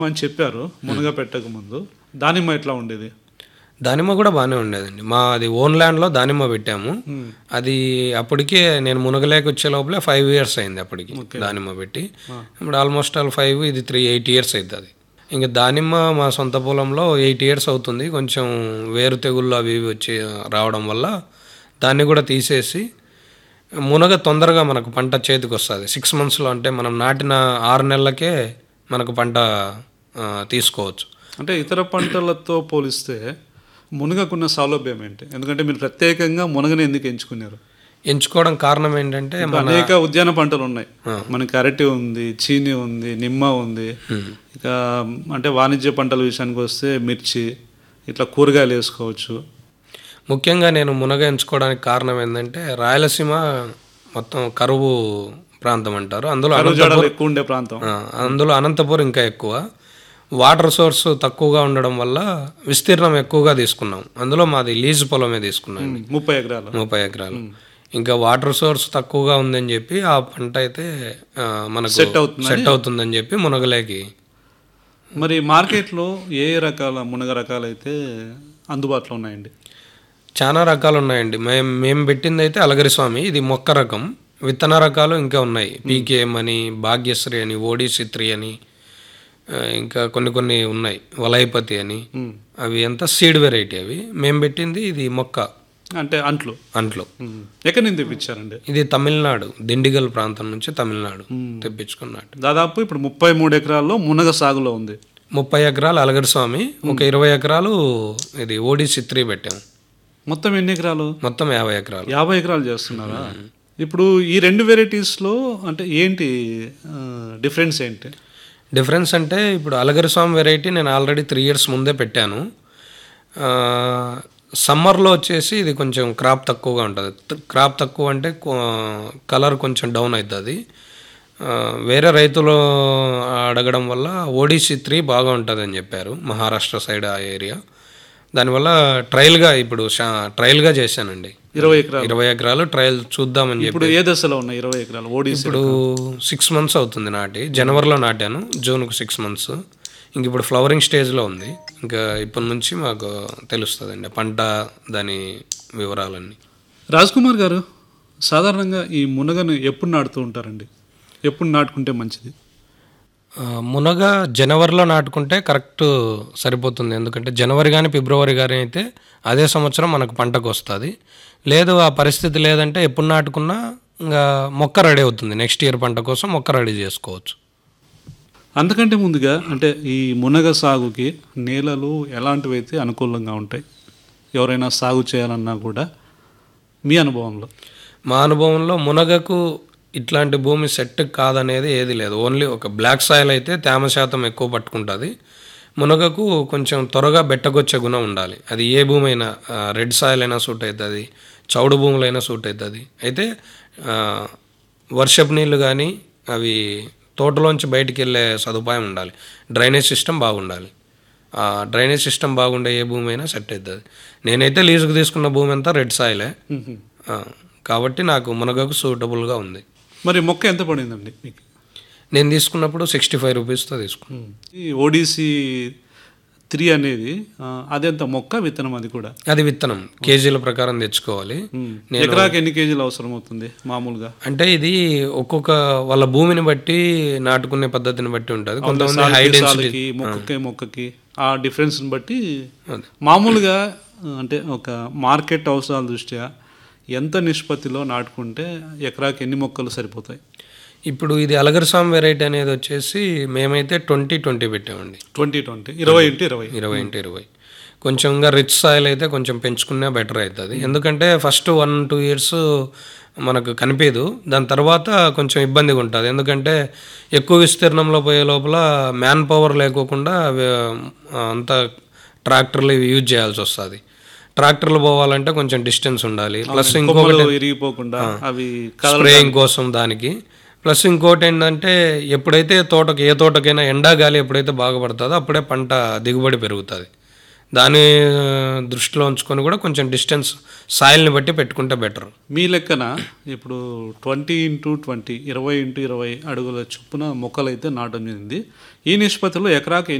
అని చెప్పారు మునగ పెట్టక ముందు దానిమ్మ ఎట్లా ఉండేది దానిమ్మ కూడా బాగానే ఉండేదండి మా అది ఓన్ ల్యాండ్లో దానిమ్మ పెట్టాము అది అప్పటికే నేను మునగలేక వచ్చే లోపలే ఫైవ్ ఇయర్స్ అయింది అప్పటికి దానిమ్మ పెట్టి ఇప్పుడు ఆల్మోస్ట్ ఆల్ ఫైవ్ ఇది త్రీ ఎయిట్ ఇయర్స్ అవుతుంది అది ఇంకా దానిమ్మ మా సొంత పొలంలో ఎయిట్ ఇయర్స్ అవుతుంది కొంచెం వేరు తెగుళ్ళు అవి ఇవి వచ్చి రావడం వల్ల దాన్ని కూడా తీసేసి మునగ తొందరగా మనకు పంట చేతికి వస్తుంది సిక్స్ మంత్స్లో అంటే మనం నాటిన ఆరు నెలలకే మనకు పంట ఆ, తీసుకోవచ్చు అంటే ఇతర పంటలతో పోలిస్తే మునగకున్న సౌలభ్యం ఏంటి ఎందుకంటే మీరు ప్రత్యేకంగా మునగని ఎందుకు ఎంచుకున్నారు ఎంచుకోవడం కారణం ఏంటంటే ఇప్పుడు అనేక ఉద్యాన పంటలు ఉన్నాయి మనకి అరటి ఉంది చీని ఉంది నిమ్మ ఉంది ఇక అంటే వాణిజ్య పంటల విషయానికి వస్తే మిర్చి ఇట్లా కూరగాయలు వేసుకోవచ్చు ముఖ్యంగా నేను మునగ ఎంచుకోవడానికి కారణం ఏంటంటే రాయలసీమ మొత్తం కరువు ప్రాంతం అంటారు అందులో అనంత- కరుజాడలు ఎక్కువ ఉండే ప్రాంతం ఆ, అందులో అనంతపురం ఇంకా ఎక్కువ వాటర్ సోర్స్ తక్కువగా ఉండడం వల్ల విస్తీర్ణం ఎక్కువగా తీసుకున్నాం అందులో మాది లీజ్ పొలమే తీసుకున్నాం ముప్పై ఎకరాలు ముప్పై ఎకరాలు ఇంకా వాటర్ సోర్స్ తక్కువగా ఉందని చెప్పి ఆ పంట అయితే ఆ, మనకు Set అవుతుందని? సెట్ అవుతుందని చెప్పి మునగలేకి మరి మార్కెట్లో ఏ ఏ రకాల మునగ రకాలు అయితే అందుబాటులో ఉన్నాయండి చాలా రకాలు ఉన్నాయండి మేము మేము పెట్టింది అయితే అలగరి స్వామి ఇది మొక్క రకం విత్తన రకాలు ఇంకా ఉన్నాయి పీకేఎం అని భాగ్యశ్రీ అని ఓడిసి త్రీ అని ఆ, ఇంకా కొన్ని కొన్ని ఉన్నాయి వలైపతి అని ఉమ్. అవి అంతా సీడ్ వెరైటీ అవి మేము పెట్టింది ఇది మొక్క అంటే అంట్లు అంట్లో ఉమ్. ఎక్కడి నుంచి తెప్పించారండి ఇది తమిళనాడు దిండిగల్ ప్రాంతం నుంచి తమిళనాడు తెప్పించుకున్నట్టు దాదాపు ఇప్పుడు ముప్పై మూడు ఎకరాల్లో మునగ సాగులో ఉంది ముప్పై ఎకరాలు అలగరి స్వామి ఒక ఇరవై ఎకరాలు ఇది ఓడిసి త్రీ పెట్టాము మొత్తం ఎన్ని ఎకరాలు మొత్తం యాభై ఎకరాలు యాభై ఎకరాలు చేస్తున్నారా ఇప్పుడు ఈ రెండు వెరైటీస్లో అంటే ఏంటి డిఫరెన్స్ ఏంటి డిఫరెన్స్ అంటే ఇప్పుడు అలగరి స్వామి వెరైటీ నేను ఆల్రెడీ త్రీ ఇయర్స్ ముందే పెట్టాను ఆ, సమ్మర్లో వచ్చేసి ఇది కొంచెం క్రాప్ తక్కువగా ఉంటుంది క్రాప్ తక్కువ అంటే కొ- కలర్ కొంచెం డౌన్ అవుతుంది ఆ, వేరే రైతులు అడగడం వల్ల ఓడిసి త్రీ బాగా ఉంటుంది అని చెప్పారు మహారాష్ట్ర సైడ్ ఆ ఏరియా దానివల్ల ట్రయల్గా ఇప్పుడు షా- ట్రయల్గా చేశానండి ఇరవై ఎకరాలు ఇరవై ఎకరాలు ట్రయల్ చూద్దామని చెప్పి ఇప్పుడు ఏ దశలో ఉన్నాయి ఇరవై ఎకరాలు ఓడిసి ఇప్పుడు సిక్స్ మంత్స్ అవుతుంది నాటి జనవరిలో నాటాను జూన్కు సిక్స్ మంత్స్ ఇంక ఇప్పుడు ఫ్లవరింగ్ స్టేజ్లో ఉంది ఇంకా ఇప్పటి నుంచి మాకు తెలుస్తుందండి పంట దాని వివరాలన్నీ రాజ్ కుమార్ గారు సాధారణంగా ఈ మునగను ఎప్పుడు నాటుతూ ఉంటారండి ఎప్పుడు నాటుకుంటే మంచిది ఆ, మునగ జనవరిలో నాటుకుంటే కరెక్ట్ సరిపోతుంది ఎందుకంటే జనవరి కానీ ఫిబ్రవరి కానీ అయితే అదే సంవత్సరం మనకు పంటకు వస్తుంది లేదు ఆ పరిస్థితి లేదంటే ఎప్పుడు నాటుకున్నా ఇంకా మొక్క రెడీ అవుతుంది నెక్స్ట్ ఇయర్ పంట కోసం మొక్క రెడీ చేసుకోవచ్చు అంతకంటే ముందుగా అంటే ఈ మునగ సాగుకి నేలలు ఎలాంటివి అయితే అనుకూలంగా ఉంటాయి ఎవరైనా సాగు చేయాలన్నా కూడా మీ అనుభవంలో మా అనుభవంలో మునగకు ఇట్లాంటి భూమి సెట్ కాదనేది ఏది లేదు ఓన్లీ ఒక బ్లాక్ సాయిల్ అయితే తేమ శాతం ఎక్కువ పట్టుకుంటుంది మునగకు కొంచెం త్వరగా బెట్టకొచ్చే గుణం ఉండాలి అది ఏ భూమి అయినా ఆ, రెడ్ సాయిల్ అయినా సూట్ అవుతుంది చౌడు భూములైనా సూట్ అవుతుంది అయితే ఆ, వర్షపు నీళ్ళు కానీ అవి తోటలోంచి బయటికి వెళ్ళే సదుపాయం ఉండాలి డ్రైనేజ్ సిస్టమ్ బాగుండాలి ఆ డ్రైనేజ్ సిస్టమ్ బాగుండే ఏ భూమి అయినా సెట్ అవుతుంది నేనైతే లీజుకు తీసుకున్న భూమి అంతా రెడ్ సాయిలే ఆ, కాబట్టి నాకు మునగకు సూటబుల్గా ఉంది మరి మొక్క ఎంత పడిందండి మీకు నేను తీసుకున్నప్పుడు సిక్స్టీ ఫైవ్ రూపీస్తో తీసుకున్నాను ఈ ఓడిసి త్రీ అనేది ఆ, అదెంత మొక్క విత్తనం అది కూడా అది విత్తనం కేజీల ప్రకారం తెచ్చుకోవాలి ఎకరాకి ఎన్ని కేజీలు అవసరం అవుతుంది మామూలుగా అంటే ఇది ఒక్కొక్క వాళ్ళ భూమిని బట్టి నాటుకునే పద్ధతిని బట్టి ఉంటుంది కొంతమంది హై సాలుకి డెన్సిటీ సాలుకి మొక్కకి మొక్కకి ఆ డిఫరెన్స్ని బట్టి మామూలుగా ఆ, అంటే ఒక మార్కెట్ అవసరాల దృష్ట్యా ఎంత నిష్పత్తిలో నాటుకుంటే ఎకరాకి ఎన్ని మొక్కలు సరిపోతాయి ఇప్పుడు ఇది అలగరసాం వెరైటీ అనేది వచ్చేసి మేమైతే ట్వంటీ ట్వంటీ పెట్టామండి ట్వంటీ ట్వంటీ ఇరవై ఇంటూ ఇరవై ఇరవై ఇంటూ ఇరవై కొంచెంగా రిచ్ సాయిల్ అయితే కొంచెం పెంచుకున్నా బెటర్ అవుతుంది ఎందుకంటే ఫస్ట్ వన్ టూ ఇయర్స్ మనకు కనిపించదు దాని తర్వాత కొంచెం ఇబ్బందిగా ఉంటుంది ఎందుకంటే ఎక్కువ విస్తీర్ణంలో పోయే లోపల మ్యాన్ పవర్ లేకోకుండా అవి, ఆ, అంతా ట్రాక్టర్లు ఇవి యూజ్ చేయాల్సి వస్తుంది ట్రాక్టర్లు పోవాలంటే కొంచెం డిస్టెన్స్ ఉండాలి ప్లస్ ఇంకొకటి కొమ్మలు ఇరిగిపోకుండా అవి కదల స్ప్రేయింగ్ కోసం దానికి ప్లస్ ఇంకోటి ఏంటంటే ఎప్పుడైతే తోటకి ఏ తోటకైనా ఎండా గాలి ఎప్పుడైతే బాగా పడుతుందో అప్పుడే పంట దిగుబడి పెరుగుతుంది దాని ఆ, దృష్టిలో ఉంచుకొని కూడా కొంచెం డిస్టెన్స్ సాయిల్ని బట్టి పెట్టుకుంటే బెటర్ మీ లెక్కన ఇప్పుడు ట్వంటీ ఇంటూ ట్వంటీ ఇరవై ఇంటూ ఇరవై అడుగుల చొప్పున మొక్కలు అయితే నాటడం జరిగింది ఈ నిష్పత్తిలో ఎకరాకి